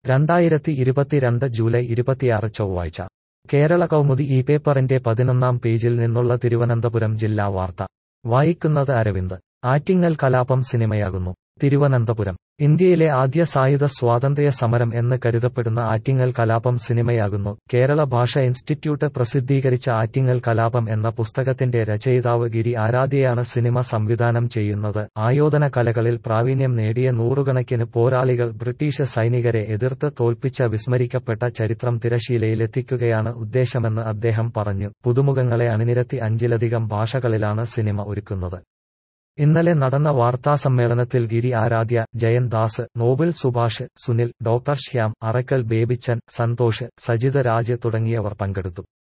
രണ്ടായിരത്തി ഇരുപത്തിരണ്ട് ജൂലൈ ഇരുപത്തിയാറ് ചൊവ്വാഴ്ച കേരള കൗമുദി ഈ പേപ്പറിന്റെ പതിനൊന്നാം പേജിൽ നിന്നുള്ള തിരുവനന്തപുരം ജില്ലാ വാർത്ത വായിക്കുന്നത് അരവിന്ദ് ആറ്റിങ്ങൽ കലാപം സിനിമയാകുന്നു തിരുവനന്തപുരം ഇന്ത്യയിലെ ആദ്യ സായുധ സ്വാതന്ത്ര്യ സമരം എന്ന് കരുതപ്പെടുന്ന ആറ്റിങ്ങൽ കലാപം സിനിമയാകുന്നു കേരള ഭാഷ ഇൻസ്റ്റിറ്റ്യൂട്ട് പ്രസിദ്ധീകരിച്ച ആറ്റിങ്ങൽ കലാപം എന്ന പുസ്തകത്തിന്റെ രചയിതാവ് ഗിരി ആരാധ്യയാണ് സിനിമ സംവിധാനം ചെയ്യുന്നത് ആയോധന കലകളിൽ പ്രാവീണ്യം നേടിയ നൂറുകണക്കിന് പോരാളികൾ ബ്രിട്ടീഷ് സൈനികരെ എതിർത്ത് തോൽപ്പിച്ച വിസ്മരിക്കപ്പെട്ട ചരിത്രം തിരശീലയിലെത്തിക്കുകയാണ് ഉദ്ദേശമെന്ന് അദ്ദേഹം പറഞ്ഞു പുതുമുഖങ്ങളെ അണിനിരത്തി അഞ്ചിലധികം ഭാഷകളിലാണ് സിനിമ ഒരുക്കുന്നത് ഇന്നലെ നടന്ന വാർത്താസമ്മേളനത്തിൽ ഗിരി ആരാധ്യ ജയൻ ദാസ് നോബിൾ സുഭാഷ് സുനിൽ ഡോക്ടർ ശ്യാം അറക്കൽ ബേബിച്ചൻ സന്തോഷ് സജിത രാജ് തുടങ്ങിയവർ പങ്കെടുത്തു